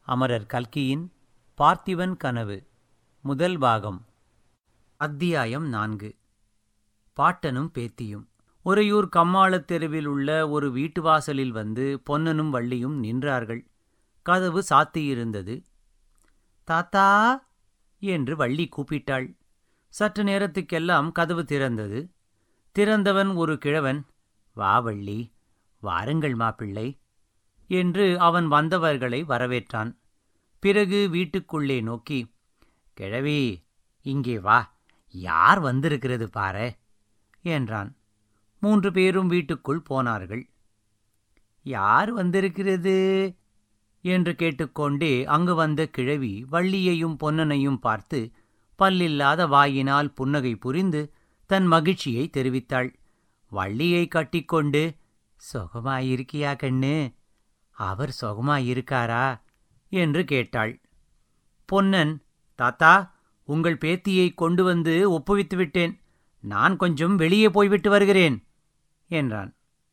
அமரர் கல்கியின் பார்த்திபன் கனவு முதல் பாகம் அத்தியாயம் நான்கு பாட்டனும் பேத்தியும் உறையூர் கம்மாளத் தெருவில் உள்ள ஒரு வீட்டு வாசலில் வந்து பொன்னனும் வள்ளியும் நின்றார்கள் கதவு சாத்தியிருந்தது தாத்தா என்று வள்ளி கூப்பிட்டாள் சற்று நேரத்துக்கெல்லாம் கதவு திறந்தது திறந்தவன் ஒரு கிழவன் வா வள்ளி வாருங்கள் மாப்பிள்ளை என்று அவன் வந்தவர்களை வரவேற்றான் பிறகு வீட்டுக்குள்ளே நோக்கி கிழவி இங்கே வா யார் வந்திருக்கிறது பாரு என்றான் மூன்று பேரும் வீட்டுக்குள் போனார்கள் யார் வந்திருக்கிறது என்று கேட்டுக்கொண்டே அங்கு வந்த கிழவி வள்ளியையும் பொன்னனையும் பார்த்து பல்லில்லாத வாயினால் புன்னகை புரிந்து தன் மகிழ்ச்சியை தெரிவித்தாள் வள்ளியை கட்டிக்கொண்டு சொகமாயிருக்கியா கண்ணு அவர் சொகமாயிருக்காரா என்று கேட்டாள் பொன்னன் தாத்தா உங்கள் பேத்தியை கொண்டு வந்து ஒப்புவித்து விட்டேன் நான் கொஞ்சம் வெளியே போய்விட்டு வருகிறேன் என்றான்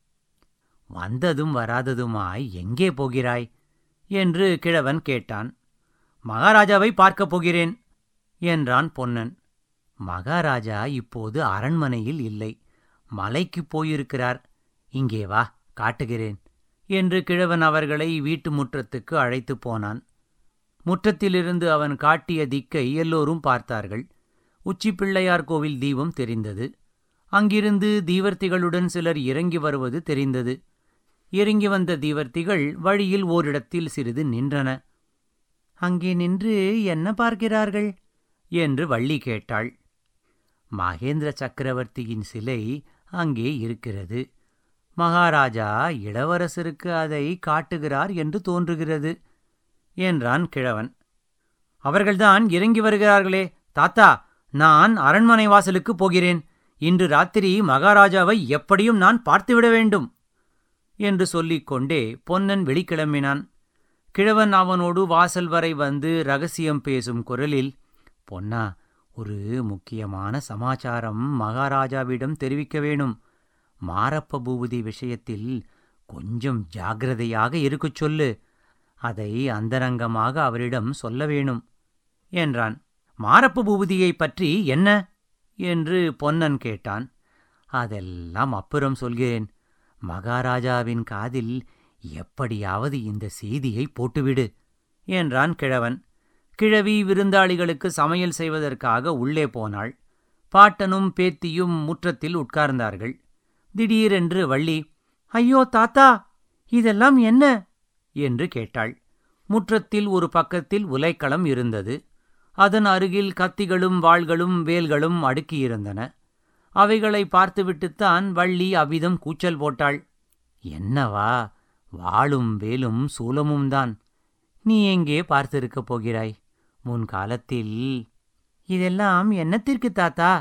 வந்ததும் வராததுமாய் எங்கே போகிறாய் என்று கிழவன் கேட்டான் மகாராஜாவை பார்க்கப் போகிறேன் என்றான் பொன்னன் மகாராஜா இப்போது அரண்மனையில் இல்லை மலைக்குப் போயிருக்கிறார் இங்கே வா காட்டுகிறேன் என்று கிழவன் அவர்களை வீட்டு முற்றத்துக்கு அழைத்துப் போனான் முற்றத்திலிருந்து அவன் காட்டிய திக்கை எல்லோரும் பார்த்தார்கள் உச்சி பிள்ளையார் கோவில் தீபம் தெரிந்தது அங்கிருந்து தீவர்த்திகளுடன் சிலர் இறங்கி வருவது தெரிந்தது இறங்கி வந்த தீவர்த்திகள் வழியில் ஓரிடத்தில் சிறிது நின்றன அங்கே நின்று என்ன பார்க்கிறார்கள் என்று வள்ளி கேட்டாள் மகேந்திர சக்கரவர்த்தியின் சிலை அங்கே இருக்கிறது மகாராஜா இளவரசருக்கு அதை காட்டுகிறார் என்று தோன்றுகிறது என்றான் கிழவன் அவர்கள்தான் இறங்கி வருகிறார்களே தாத்தா நான் அரண்மனை வாசலுக்கு போகிறேன் இன்று ராத்திரி மகாராஜாவை எப்படியும் நான் பார்த்துவிட வேண்டும் என்று சொல்லிக்கொண்டே பொன்னன் வெளிக்கிளம்பினான் கிழவன் அவனோடு வாசல் வரை வந்து ரகசியம் பேசும் குரலில் பொன்னா ஒரு முக்கியமான சமாச்சாரம் மகாராஜாவிடம் தெரிவிக்க வேணும் மாரப்ப பூபதி விஷயத்தில் கொஞ்சம் ஜாகிரதையாக இருக்கச் சொல்லு அதை அந்தரங்கமாக அவரிடம் சொல்ல வேணும் என்றான் மாரப்ப பூபதியைப் பற்றி என்ன என்று பொன்னன் கேட்டான் அதெல்லாம் அப்புறம் சொல்கிறேன் மகாராஜாவின் காதில் எப்படியாவது இந்த செய்தியை போட்டுவிடு என்றான் கிழவன் கிழவி விருந்தாளிகளுக்கு சமையல் செய்வதற்காக உள்ளே போனாள் பாட்டனும் பேத்தியும் முற்றத்தில் உட்கார்ந்தார்கள் திடீரென்று வள்ளி ஐயோ தாத்தா இதெல்லாம் என்ன என்று கேட்டாள் முற்றத்தில் ஒரு பக்கத்தில் உலைக்களம் இருந்தது அதன் அருகில் கத்திகளும் வாள்களும் வேல்களும் அடுக்கியிருந்தன அவைகளை பார்த்துவிட்டுத்தான் வள்ளி அவ்விதம் கூச்சல் போட்டாள் என்னவா வாளும் வேலும் சூலமும் தான் நீ எங்கே பார்த்திருக்கப் போகிறாய் முன் காலத்தில் இதெல்லாம் என்னத்திற்கு தாத்தா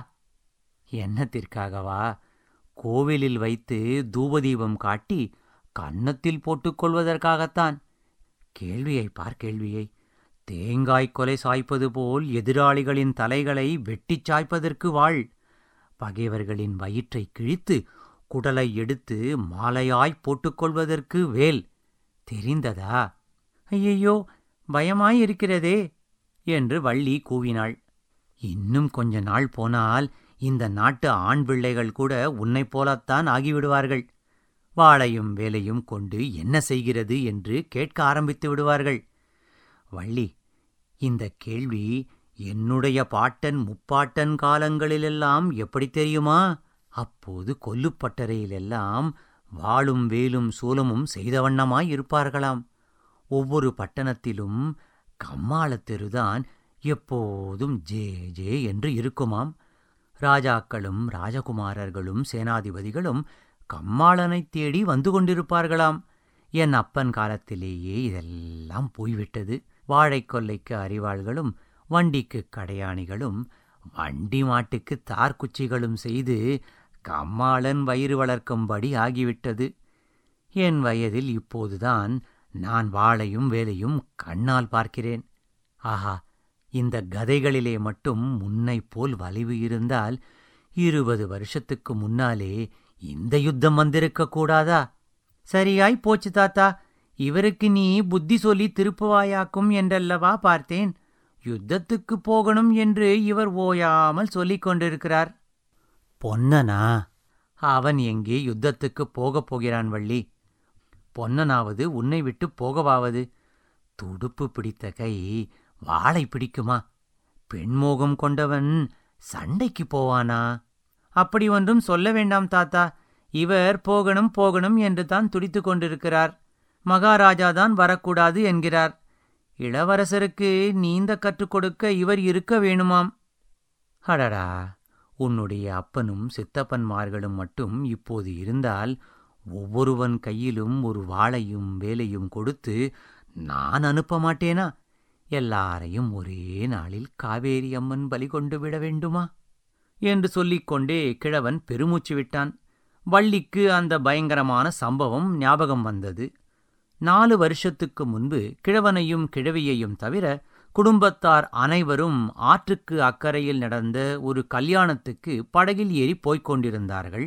என்னத்திற்காகவா கோவிலில் வைத்து தூபதீபம் காட்டி கன்னத்தில் போட்டுக்கொள்வதற்காகத்தான் கேள்வியை பார் கேள்வியை தேங்காய் கொலை சாய்ப்பது போல் எதிராளிகளின் தலைகளை வெட்டிச் சாய்ப்பதற்கு வாழ் பகைவர்களின் வயிற்றை கிழித்து குடலை எடுத்து மாலையாய் போட்டுக்கொள்வதற்கு வேல் தெரிந்ததா ஐயையோ பயமாயிருக்கிறதே என்று வள்ளி கூவினாள் இன்னும் கொஞ்ச நாள் போனால் இந்த நாட்டு ஆண் பிள்ளைகள் கூட உன்னைப் போலத்தான் ஆகிவிடுவார்கள் வாளையும் வேலையும் கொண்டு என்ன செய்கிறது என்று கேட்க ஆரம்பித்து விடுவார்கள் வள்ளி இந்த கேள்வி என்னுடைய பாட்டன் முப்பாட்டன் காலங்களிலெல்லாம் எப்படி தெரியுமா அப்போது கொல்லுப்பட்டறையிலெல்லாம் வாளும் வேலும் சூலமும் செய்த வண்ணமாய் இருப்பார்களாம் ஒவ்வொரு பட்டணத்திலும் கம்மாளத்தெருதான் எப்போதும் ஜே ஜே என்று இருக்குமாம் ராஜாக்களும் ராஜகுமாரர்களும் சேனாதிபதிகளும் கம்மாளனைத் தேடி வந்து கொண்டிருப்பார்களாம் என் அப்பன் காலத்திலேயே இதெல்லாம் போய்விட்டது வாழைக் கொல்லைக்கு அறிவாள்களும் வண்டிக்கு கடையாணிகளும் வண்டி மாட்டுக்கு தார்குச்சிகளும் செய்து கம்மாளன் வயிறு வளர்க்கும்படி ஆகிவிட்டது என் வயதில் இப்போதுதான் நான் வாளையும் வேலையும் கண்ணால் பார்க்கிறேன் ஆஹா இந்த கதைகளிலே மட்டும் முன்னைப் போல் வலிவு இருந்தால் இருபது வருஷத்துக்கு முன்னாலே இந்த யுத்தம் வந்திருக்க கூடாதா சரியாய் போச்சு தாத்தா இவருக்கு நீ புத்தி சொல்லி திருப்புவாயாக்கும் என்றல்லவா பார்த்தேன் யுத்தத்துக்கு போகணும் என்று இவர் ஓயாமல் சொல்லிக் கொண்டிருக்கிறார் பொன்னனா அவன் எங்கே யுத்தத்துக்கு போகப் போகிறான் வள்ளி பொன்னனாவது உன்னை விட்டு போகவாவது துடுப்பு பிடித்த கை வாளை பிடிக்குமா பெண்மோகம் கொண்டவன் சண்டைக்கு போவானா அப்படி ஒன்றும் சொல்ல வேண்டாம் தாத்தா இவர் போகணும் போகணும் என்று தான் துடித்துக் கொண்டிருக்கிறார் மகாராஜா தான் வரக்கூடாது என்கிறார் இளவரசருக்கு நீந்த கற்றுக் கொடுக்க இவர் இருக்க வேணுமாம் அடடா உன்னுடைய அப்பனும் சித்தப்பன்மார்களும் மட்டும் இப்போது இருந்தால் ஒவ்வொருவன் கையிலும் ஒரு வாளையும் வேலையும் கொடுத்து நான் அனுப்ப மாட்டேனா எல்லாரையும் ஒரே நாளில் காவேரி அம்மன் பலி கொண்டு விட வேண்டுமா என்று சொல்லிக்கொண்டே கிழவன் பெருமூச்சு விட்டான் வள்ளிக்கு அந்த பயங்கரமான சம்பவம் ஞாபகம் வந்தது நாலு வருஷத்துக்கு முன்பு கிழவனையும் கிழவியையும் தவிர குடும்பத்தார் அனைவரும் ஆற்றுக்கு அக்கறையில் நடந்த ஒரு கல்யாணத்துக்கு படகில் ஏறி போய்க் கொண்டிருந்தார்கள்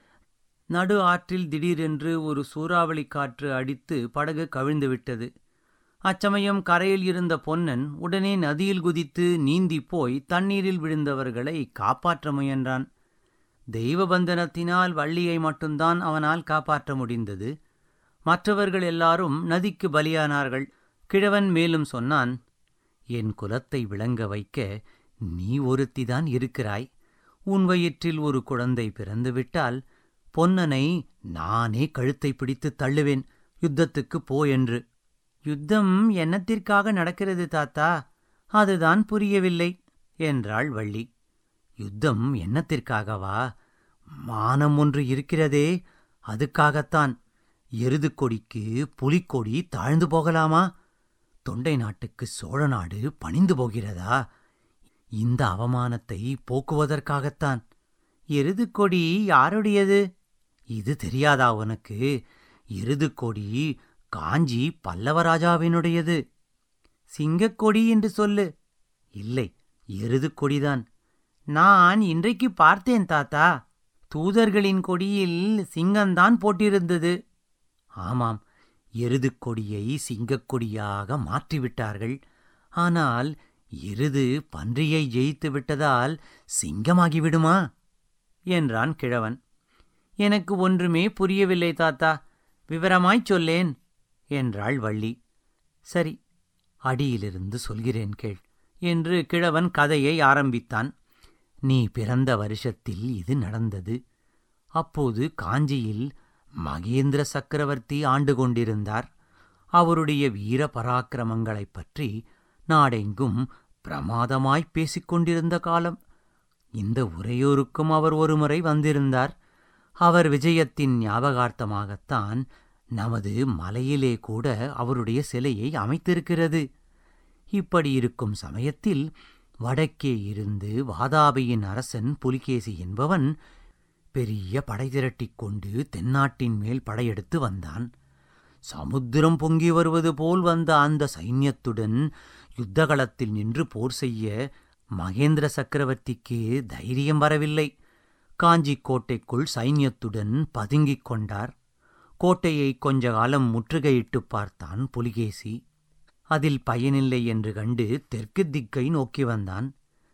நடு ஆற்றில் திடீரென்று ஒரு சூறாவளி காற்று அடித்து படகு கவிழ்ந்துவிட்டது அச்சமயம் கரையில் இருந்த பொன்னன் உடனே நதியில் குதித்து நீந்திப் போய் தண்ணீரில் விழுந்தவர்களை காப்பாற்ற முயன்றான் தெய்வபந்தனத்தினால் வள்ளியை மட்டும்தான் அவனால் காப்பாற்ற முடிந்தது மற்றவர்கள் எல்லாரும் நதிக்கு பலியானார்கள் கிழவன் மேலும் சொன்னான் என் குலத்தை விளங்க வைக்க நீ ஒருத்திதான் இருக்கிறாய் உன் வயிற்றில் ஒரு குழந்தை பிறந்துவிட்டால் பொன்னனை நானே கழுத்தை பிடித்து தள்ளுவேன் யுத்தத்துக்கு போ என்று யுத்தம் என்னத்திற்காக நடக்கிறது தாத்தா அதுதான் புரியவில்லை என்றாள் வள்ளி யுத்தம் என்னத்திற்காகவா மானம் ஒன்று இருக்கிறதே அதுக்காகத்தான் எருது கொடிக்கு புலிக்கொடி தாழ்ந்து போகலாமா தொண்டை நாட்டுக்கு சோழ நாடு பணிந்து போகிறதா இந்த அவமானத்தை போக்குவதற்காகத்தான் எருது கொடி யாருடையது இது தெரியாதா உனக்கு எருது கொடி காஞ்சி பல்லவராஜாவினுடையது சிங்கக்கொடி என்று சொல்லு இல்லை எருது கொடிதான் நான் இன்றைக்கு பார்த்தேன் தாத்தா தூதர்களின் கொடியில் சிங்கம்தான் போட்டிருந்தது ஆமாம் எருது கொடியை சிங்கக்கொடியாக மாற்றிவிட்டார்கள் ஆனால் எருது பன்றியை ஜெயித்து விட்டதால் சிங்கமாகிவிடுமா என்றான் கிழவன் எனக்கு ஒன்றுமே புரியவில்லை தாத்தா விவரமாய்ச் சொல்லேன் என்றாள் வள்ளி சரி அடியிலிருந்து சொல்கிறேன் கேள் என்று கிழவன் கதையை ஆரம்பித்தான் நீ பிறந்த வருஷத்தில் இது நடந்தது அப்போது காஞ்சியில் மகேந்திர சக்கரவர்த்தி ஆண்டு கொண்டிருந்தார் அவருடைய வீர பராக்கிரமங்களைப் பற்றி நாடெங்கும் பிரமாதமாய் பேசிக் கொண்டிருந்த காலம் இந்த உரையோருக்கும் அவர் ஒருமுறை வந்திருந்தார் அவர் விஜயத்தின் ஞாபகார்த்தமாகத்தான் நமது மலையிலே கூட அவருடைய சிலையை அமைத்திருக்கிறது இப்படி இருக்கும் சமயத்தில் வடக்கே இருந்து வாதாபியின் அரசன் புலிகேசி என்பவன் பெரிய படை திரட்டிக் கொண்டு தென்னாட்டின் மேல் படையெடுத்து வந்தான் சமுத்திரம் பொங்கி வருவது போல் வந்த அந்த சைன்யத்துடன் யுத்தகளத்தில் நின்று போர் செய்ய மகேந்திர சக்கரவர்த்திக்கு தைரியம் வரவில்லை காஞ்சி கோட்டைக்குள் சைன்யத்துடன் பதுங்கிக் கொண்டார் கோட்டையை கொஞ்ச காலம் முற்றுகையிட்டுப் பார்த்தான் புலிகேசி அதில் பயனில்லை என்று கண்டு தெற்கு திக்கை நோக்கி வந்தான்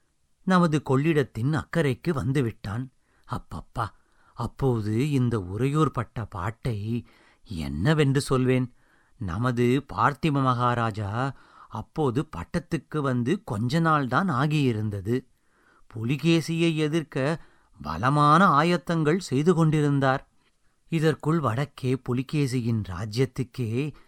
நமது கொள்ளிடத்தின் அக்கறைக்கு வந்துவிட்டான் அப்பப்பா அப்போது இந்த உறையூர் பட்ட பாட்டை என்னவென்று சொல்வேன் நமது பார்த்திப மகாராஜா அப்போது பட்டத்துக்கு வந்து கொஞ்ச நாள்தான் ஆகியிருந்தது புலிகேசியை எதிர்க்க பலமான ஆயத்தங்கள் செய்து கொண்டிருந்தார் இதற்குள் வடக்கே புலிகேசியின் ராஜ்யத்துக்கே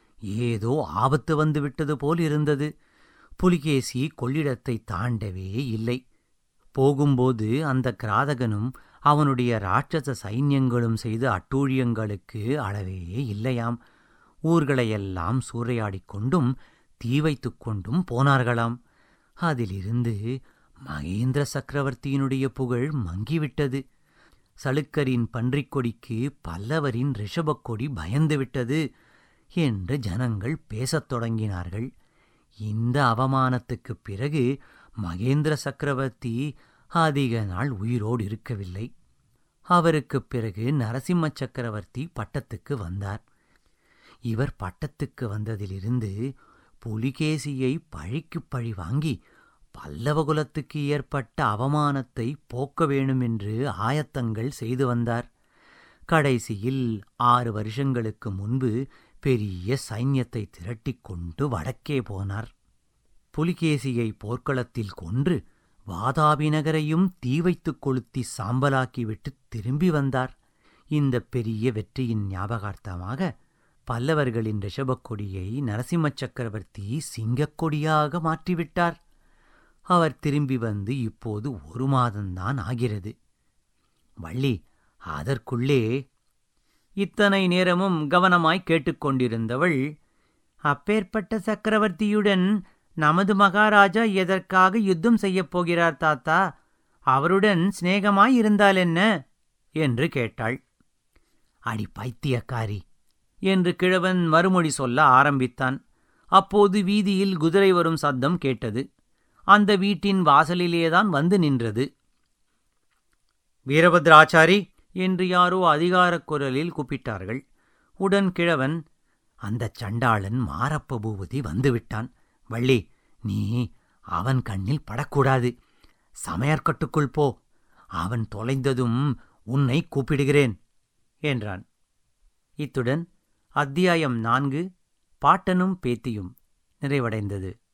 ஏதோ ஆபத்து வந்துவிட்டது போல் இருந்தது புலிகேசி கொள்ளிடத்தை தாண்டவே இல்லை போகும்போது அந்த கிராதகனும் அவனுடைய ராட்சச சைன்யங்களும் செய்த அட்டூழியங்களுக்கு அளவே இல்லையாம் ஊர்களையெல்லாம் சூறையாடிக் கொண்டும் தீ வைத்துக் கொண்டும் போனார்களாம் அதிலிருந்து மகேந்திர சக்கரவர்த்தியினுடைய புகழ் மங்கிவிட்டது சளுக்கரின் பன்றிக் கொடிக்கு பல்லவரின் ரிஷபக் கொடி பயந்துவிட்டது என்று ஜனங்கள் பேசத் தொடங்கினார்கள் இந்த அவமானத்துக்குப் பிறகு மகேந்திர சக்கரவர்த்தி அதிக நாள் உயிரோடு இருக்கவில்லை அவருக்குப் பிறகு நரசிம்ம சக்கரவர்த்தி பட்டத்துக்கு வந்தார் இவர் பட்டத்துக்கு வந்ததிலிருந்து புலிகேசியை பழிக்குப் பழி வாங்கி பல்லவகுலத்துக்கு ஏற்பட்ட அவமானத்தை போக்க வேணுமென்று ஆயத்தங்கள் செய்து வந்தார் கடைசியில் ஆறு வருஷங்களுக்கு முன்பு பெரிய சைன்யத்தை திரட்டிக் கொண்டு வடக்கே போனார் புலிகேசியை போர்க்களத்தில் கொன்று வாதாபி நகரையும் தீ வைத்துக் கொளுத்தி சாம்பலாக்கிவிட்டு திரும்பி வந்தார் இந்த பெரிய வெற்றியின் ஞாபகார்த்தமாக பல்லவர்களின் ரிஷபக் கொடியை நரசிம்ம சக்கரவர்த்தி சிங்கக் கொடியாக மாற்றிவிட்டார் அவர் திரும்பி வந்து இப்போது ஒரு மாதம்தான் ஆகிறது வள்ளி அதற்குள்ளே இத்தனை நேரமும் கவனமாய் கேட்டுக்கொண்டிருந்தவள் அப்பேற்பட்ட சக்கரவர்த்தியுடன் நமது மகாராஜா எதற்காக யுத்தம் செய்யப் போகிறார் தாத்தா அவருடன் சிநேகமாய் இருந்தால் என்ன என்று கேட்டாள் அடி பைத்தியக்காரி என்று கிழவன் மறுமொழி சொல்ல ஆரம்பித்தான் அப்போது வீதியில் குதிரை வரும் சத்தம் கேட்டது அந்த வீட்டின் வாசலிலேதான் வந்து நின்றது வீரபத்ராச்சாரி என்று யாரோ அதிகாரக் குரலில் கூப்பிட்டார்கள் உடன் கிழவன் அந்தச் சண்டாளன் மாரப்ப பூபதி வந்துவிட்டான் வள்ளி நீ அவன் கண்ணில் படக்கூடாது சமையற்கட்டுக்குள் போ அவன் தொலைந்ததும் உன்னை கூப்பிடுகிறேன் என்றான் இத்துடன் அத்தியாயம் நான்கு பாட்டனும் பேத்தியும் நிறைவடைந்தது